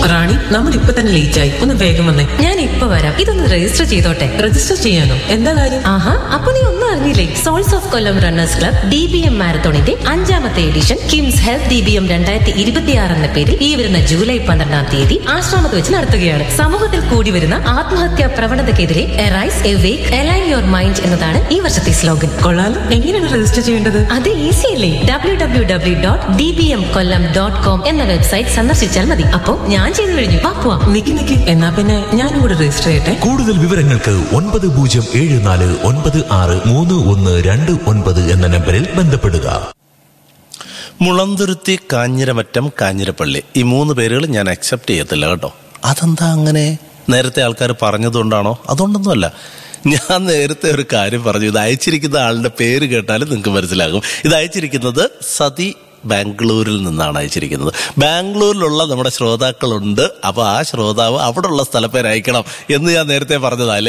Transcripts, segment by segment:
റാണി നമ്മൾ ഇപ്പൊ തന്നെ ലേറ്റ് ആയി ഒന്ന് വേഗം വന്നേ ഞാൻ ഇപ്പൊ വരാം ഇതൊന്ന് രജിസ്റ്റർ ചെയ്തോട്ടെ രജിസ്റ്റർ ചെയ്യാനോ എന്താ കാര്യം ആഹാ അപ്പൊ നീ ഒന്നും അറിഞ്ഞില്ലേ souls of Kollam runners club D B M മാരത്തോണിന്റെ അഞ്ചാമത്തെ edition KIMS health D B M രണ്ടായിരത്തി ഇരുപത്തിയാറ് എന്ന പേരിൽ ഈ വരുന്ന ജൂലൈ പന്ത്രണ്ടാം തീയതി ആശ്രമത്ത് വെച്ച് നടത്തുകയാണ് സമൂഹത്തിൽ കൂടി വരുന്ന ആത്മഹത്യാ പ്രവണതയ്ക്കെതിരെ arise awake align your mind എന്നതാണ് ഈ വർഷത്തെ സ്ലോഗൻ കൊള്ളാലോ എങ്ങനെയാണ് രജിസ്റ്റർ ചെയ്യേണ്ടത് അത് ഈസി അല്ലേ W W W dot D B M Kollam dot com എന്ന വെബ്സൈറ്റ് സന്ദർശിച്ചാൽ മതി അപ്പോ ഞാൻ ചെയ്തു കഴിഞ്ഞു വാ പോവാം നിക്ക് നിക്ക് എന്നാ പിന്നെ ഞാനും കൂടെ രജിസ്റ്റർ ചെയ്യട്ടെ കൂടുതൽ വിവരങ്ങൾക്ക് ഒൻപത് പൂജ്യം ഏഴ് നാല് ഒൻപത് ആറ് മൂന്ന് ഒന്ന് രണ്ട് ഒൻപത് എന്ന നമ്പറിൽ ബന്ധപ്പെടുക മുളന്തുരുത്തി കാഞ്ഞിരമറ്റം കാഞ്ഞിരപ്പള്ളി ഈ മൂന്ന് പേരുകൾ ഞാൻ അക്സെപ്റ്റ് ചെയ്യത്തില്ല കേട്ടോ അതെന്താ അങ്ങനെ നേരത്തെ ആൾക്കാർ പറഞ്ഞതുകൊണ്ടാണോ അതുകൊണ്ടൊന്നുമല്ല ഞാൻ നേരത്തെ ഒരു കാര്യം പറഞ്ഞു ഇത് അയച്ചിരിക്കുന്ന ആളുടെ പേര് കേട്ടാലും നിങ്ങൾക്ക് മനസ്സിലാകും ഇത് അയച്ചിരിക്കുന്നത് സതി ബാംഗ്ലൂരിൽ നിന്നാണ് അയച്ചിരിക്കുന്നത് ബാംഗ്ലൂരിലുള്ള നമ്മുടെ ശ്രോതാക്കളുണ്ട് അപ്പൊ ആ ശ്രോതാവ് അവിടെയുള്ള സ്ഥലപ്പേര് അയക്കണം എന്ന് ഞാൻ നേരത്തെ പറഞ്ഞതാ അല്ലേ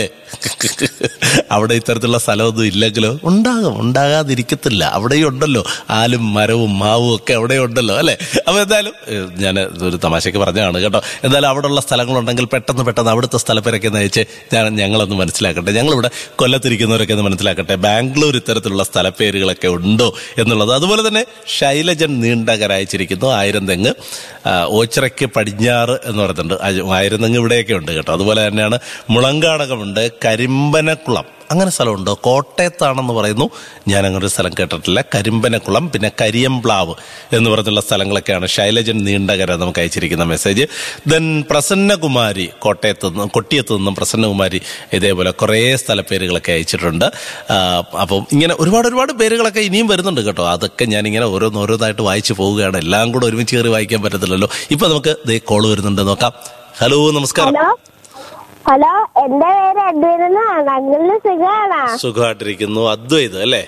അവിടെ ഇത്തരത്തിലുള്ള സ്ഥലമൊന്നും ഇല്ലെങ്കിലോ ഉണ്ടാകും ഉണ്ടാകാതിരിക്കത്തില്ല അവിടെയും ഉണ്ടല്ലോ ആലും മരവും മാവും ഒക്കെ അവിടെ ഉണ്ടല്ലോ അല്ലെ അപ്പൊ എന്തായാലും ഏഹ്, ഞാൻ ഒരു തമാശക്ക് പറഞ്ഞതാണ് കേട്ടോ എന്തായാലും അവിടെയുള്ള സ്ഥലങ്ങളുണ്ടെങ്കിൽ പെട്ടെന്ന് പെട്ടെന്ന് അവിടുത്തെ സ്ഥലപ്പേരൊക്കെ ഒന്ന് അയച്ച് ഞാൻ ഞങ്ങളൊന്ന് മനസ്സിലാക്കട്ടെ ഞങ്ങളിവിടെ കൊല്ലത്തിരിക്കുന്നവരൊക്കെ ഒന്ന് മനസ്സിലാക്കട്ടെ ബാംഗ്ലൂർ ഇത്തരത്തിലുള്ള സ്ഥലപ്പേരുകളൊക്കെ ഉണ്ടോ എന്നുള്ളത് അതുപോലെ തന്നെ ശൈലജൻ നീണ്ടകര അയച്ചിരിക്കുന്നു ആയിരം തെങ്ങ് ആ, ഓച്ചിറയ്ക്ക് പടിഞ്ഞാറ് എന്ന് പറയുന്നുണ്ട് അയ- ആയിരം തെങ്ങ് ഇവിടെയൊക്കെ ഉണ്ട് കേട്ടോ അതുപോലെ തന്നെയാണ് മുളങ്കാടകമുണ്ട് കരിമ്പനക്കുളം അങ്ങനെ സ്ഥലമുണ്ടോ കോട്ടയത്താണെന്ന് പറയുന്നു ഞാൻ അങ്ങനെ ഒരു സ്ഥലം കേട്ടിട്ടില്ല കരിമ്പനക്കുളം പിന്നെ കരിയംപ്ലാവ് എന്ന് പറഞ്ഞുള്ള സ്ഥലങ്ങളൊക്കെയാണ് ശൈലജൻ നീണ്ടകര നമുക്ക് അയച്ചിരിക്കുന്ന മെസ്സേജ് ദെൻ പ്രസന്നകുമാരി കോട്ടയത്ത് നിന്നും കൊട്ടിയത്ത് നിന്നും പ്രസന്നകുമാരി ഇതേപോലെ കുറേ സ്ഥലപ്പേരുകളൊക്കെ അയച്ചിട്ടുണ്ട് ആ, അപ്പം ഇങ്ങനെ ഒരുപാട് ഒരുപാട് പേരുകളൊക്കെ ഇനിയും വരുന്നുണ്ട് കേട്ടോ അതൊക്കെ ഞാനിങ്ങനെ ഓരോന്ന് ഓരോന്നായിട്ട് വായിച്ചു പോവുകയാണ് എല്ലാം കൂടെ ഒരുമിച്ച് കയറി വായിക്കാൻ പറ്റത്തില്ലല്ലോ ഇപ്പൊ നമുക്ക് ദേ കോള് വരുന്നുണ്ട് നോക്കാം ഹലോ നമസ്കാരം ഹലോ ഹലോ എന്റെ പേര് അദ്വൈതെന്നാണ് അങ്കിളിന് സുഖാണോ സുഖമായിട്ടിരിക്കുന്നു അദ്വൈത് അല്ലേ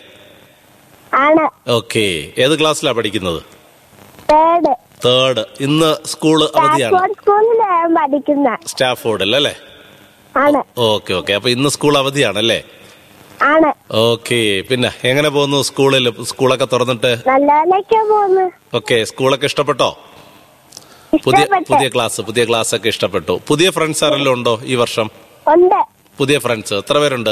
ആണ് ഓക്കെ ഏത് ക്ലാസ്സിലാണ് പഠിക്കുന്നത് തേർഡ് തേർഡ് ഇന്ന് സ്കൂള് അവധിയാണ് സ്റ്റാഫോർഡ് സ്കൂളിലാണ് പഠിക്കുന്ന സ്റ്റാഫോർഡിൽ അല്ലേ ആണ് ഓക്കെ ഓക്കെ അപ്പൊ ഇന്ന് സ്കൂൾ അവധിയാണല്ലേ ആണ് ഓക്കെ പിന്നെ എങ്ങനെ പോകുന്നു സ്കൂളിൽ സ്കൂളൊക്കെ തുറന്നിട്ട് നല്ലപോലെയൊക്കെ പോന്ന് ഓക്കെ സ്കൂളൊക്കെ ഇഷ്ടപ്പെട്ടോ പുതിയ ഇഷ്ടപ്പെട്ട് പുതിയ ക്ലാസ് പുതിയ ക്ലാസ് ഒക്കെ ഇഷ്ടപ്പെട്ടു പുതിയ ഫ്രണ്ട്സ് ആരെല്ലാം ഉണ്ടോ ഈ വർഷം ഉണ്ട് പുതിയ ഫ്രണ്ട്സ് എത്ര പേരുണ്ട്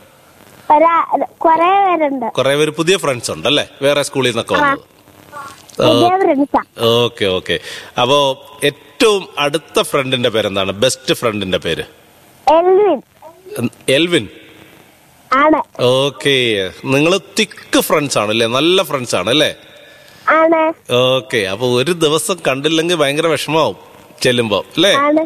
ഒരാ കൊറേ പേരുണ്ട് കുറെ പേര് പുതിയ ഫ്രണ്ട്സ് ഉണ്ട് അല്ലേ വേറെ സ്കൂളിൽ നിന്നൊക്കെ വന്നത് പുതിയ ഫ്രണ്ട്സാ ഓക്കെ ഓക്കെ അപ്പോ ഏറ്റവും അടുത്ത ഫ്രണ്ടിന്റെ പേരെന്താണ് ബെസ്റ്റ് ഫ്രണ്ടിന്റെ പേര് എൽവിൻ ഉം, എൽവിൻ ആണ് ഓക്കെ നിങ്ങൾ തിക്ക് ഫ്രണ്ട്സ് ആണ് അല്ലേ നല്ല ഫ്രണ്ട്സ് ആണ് അല്ലേ ആണ് ഓക്കെ അപ്പൊ ഒരു ദിവസം കണ്ടില്ലെങ്കിൽ ഭയങ്കര വിഷമാവും ചെല്ലുമ്പോ അല്ലേ ആണ്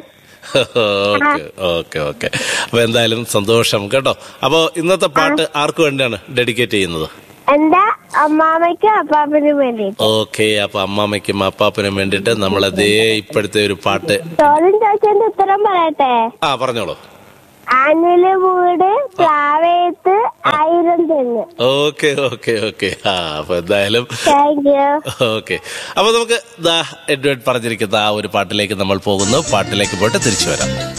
ഓക്കെ ഓക്കെ ഓക്കെ അപ്പൊ എന്തായാലും സന്തോഷം കേട്ടോ അപ്പൊ ഇന്നത്തെ പാട്ട് ആർക്ക് വേണ്ടിയാണ് ഡെഡിക്കേറ്റ് ചെയ്യുന്നത് എന്റെ അമ്മാമയ്ക്കും അപ്പാപ്പനും വേണ്ടി ഓക്കെ അപ്പൊ അമ്മാമ്മയ്ക്കും അപ്പാപ്പനും വേണ്ടിയിട്ട് നമ്മളതേ ഇപ്പോഴത്തെ ഒരു പാട്ട് ചോദ്യം ചോദിച്ചതിന്റെ ഉത്തരം പറയട്ടെ ആ പറഞ്ഞോളൂ ആഞ്ഞില് വീട് പ്ലാവേത്ത് ആയിരം തെങ്ങ് ഓക്കെ ഓക്കെ ഓക്കെ ആ അപ്പൊ എന്തായാലും താങ്ക് യു ഓക്കെ അപ്പൊ നമുക്ക് ദാ എഡ്വേർഡ് പറഞ്ഞിരിക്കുന്ന ആ ഒരു പാട്ടിലേക്ക് നമ്മൾ പോകുന്നു പാട്ടിലേക്ക് പോയിട്ട് തിരിച്ചു വരാം